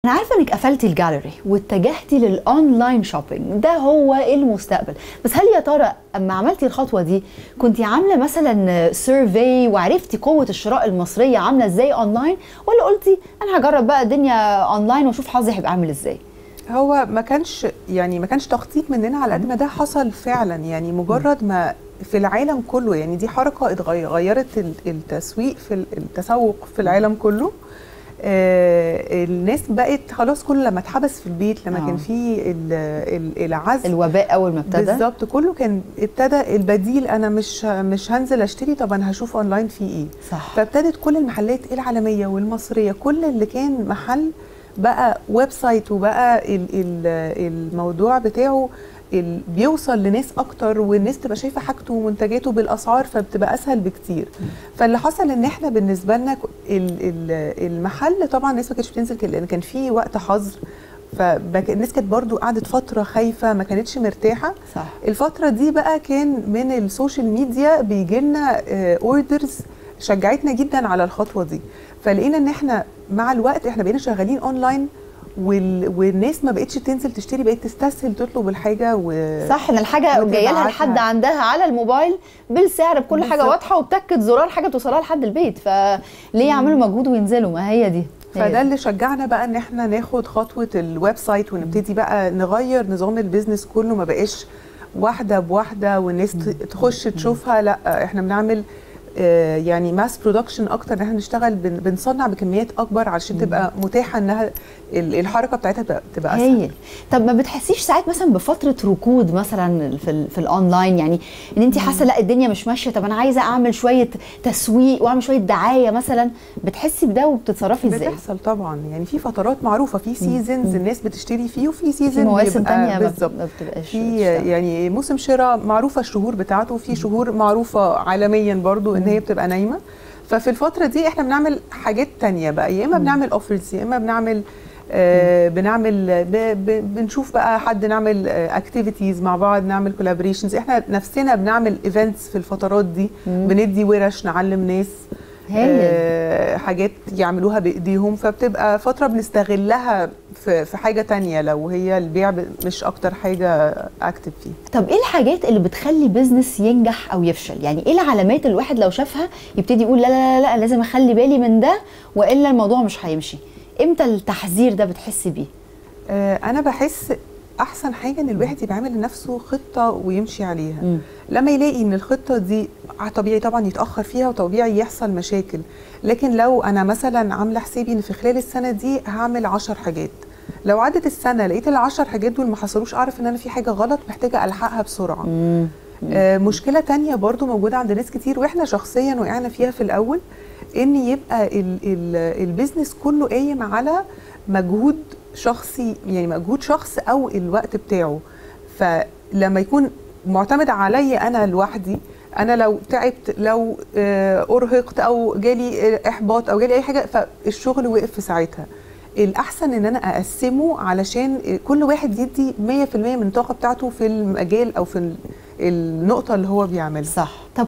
انا عارفه انك قفلتي الجاليري واتجهتي للاونلاين شوبينج ده هو المستقبل بس هل يا ترى اما عملتي الخطوه دي كنت عامله مثلا سيرفي وعرفتي قوه الشراء المصريه عامله ازاي اونلاين ولا قلتي انا هجرب بقى الدنيا اونلاين واشوف حظي هيبقى عامل ازاي هو ما كانش يعني ما كانش تخطيط مننا على قد ما ده حصل فعلا يعني مجرد ما في العالم كله يعني دي حركه اتغير غيرت ال- التسويق في ال- التسوق في العالم كله آه الناس بقت خلاص كل لما اتحبس في البيت لما آه. كان في ال- ال- العزل الوباء اول ما ابتدى بالظبط كله كان ابتدى البديل انا مش مش هنزل اشتري طب انا هشوف اونلاين في ايه صح فابتدت كل المحلات العالميه والمصريه كل اللي كان محل بقى ويب سايت وبقى ال- ال- الموضوع بتاعه ال- بيوصل لناس اكتر والناس تبقى شايفه حاجته ومنتجاته بالاسعار فبتبقى اسهل بكتير فاللي حصل ان احنا بالنسبه لنا ك- ال- ال- المحل طبعا الناس ما كانتش بتنزل كده لان كان في وقت حظر فالناس كانت برضو قعدت فتره خايفه ما كانتش مرتاحه صح الفترة دي بقى كان من السوشيال ميديا بيجي لنا اوردرز شجعتنا جدا على الخطوة دي فلقينا ان احنا مع الوقت احنا بقينا شغالين اونلاين وال... والناس ما بقتش تنزل تشتري بقت تستسهل تطلب الحاجة و... صح ان الحاجه وتبعتها. جايه لها لحد عندها على الموبايل بالسعر بكل حاجه بالظبط. واضحه وبتكت زرار حاجه توصلها لحد البيت فليه يعملوا مجهود وينزلوا ما هي دي هي فده دي. اللي شجعنا بقى ان احنا ناخد خطوة الويب سايت ونبتدي بقى نغير نظام البيزنس كله ما بقاش واحدة بواحدة والناس ت- تخش تشوفها لا احنا بنعمل آه، يعني ماس برودكشن اكتر ان احنا نشتغل بن- بنصنع بكميات اكبر علشان تبقى متاحه انها ال- الحركه بتاعتها تبقى, تبقى اسهل هايل طب ما بتحسيش ساعات مثلا بفتره ركود مثلا في ال في الاونلاين يعني ان انت حاسه لا الدنيا مش ماشيه طب انا عايزه اعمل شويه تسويق واعمل شويه دعايه مثلا بتحسي بده وبتتصرفي ازاي بتحصل طبعا يعني في فترات معروفه في سيزونز الناس بتشتري فيه وفي في سيزون مواسم تانية ما بت- بالظبط ما بتبقاش في بتشتغل. يعني موسم شراء معروفه الشهور بتاعته وفي شهور معروفه عالميا برضو ان هي بتبقى نايمه ففي الفتره دي احنا بنعمل حاجات تانية بقى يا اما بنعمل اوفرز يا اما بنعمل آه بنعمل ب ب بنشوف بقى حد نعمل اكتيفيتيز مع بعض نعمل كولابوريشنز احنا نفسنا بنعمل ايفنتس في الفترات دي بندي ورش نعلم ناس هايل. آه، حاجات يعملوها بايديهم فبتبقى فتره بنستغلها في في حاجه تانية لو هي البيع ب- مش اكتر حاجه اكتف فيه طب ايه الحاجات اللي بتخلي بيزنس ينجح او يفشل يعني ايه العلامات اللي الواحد لو شافها يبتدي يقول لا لا لا, لا لازم اخلي بالي من ده والا الموضوع مش هيمشي امتى التحذير ده بتحسي بيه آه، انا بحس احسن حاجه ان الواحد يبقى عامل لنفسه خطه ويمشي عليها مم. لما يلاقي ان الخطه دي طبيعي طبعا يتاخر فيها وطبيعي يحصل مشاكل لكن لو انا مثلا عامله حسابي ان في خلال السنه دي هعمل عشر حاجات لو عدت السنه لقيت العشر حاجات دول ما حصلوش اعرف ان انا في حاجه غلط محتاجه الحقها بسرعه مم. آه، مشكلة تانية برضو موجودة عند ناس كتير واحنا شخصيا وقعنا فيها في الأول إن يبقى ال ال البيزنس كله قايم على مجهود شخصي يعني مجهود شخص أو الوقت بتاعه فلما يكون معتمد عليا أنا لوحدي أنا لو تعبت لو آه، أرهقت أو جالي آه، إحباط أو جالي أي حاجة فالشغل وقف في ساعتها الأحسن إن أنا أقسمه علشان كل واحد يدي 100% من الطاقة بتاعته في المجال أو في ال- النقطة اللي هو بيعملها صح طب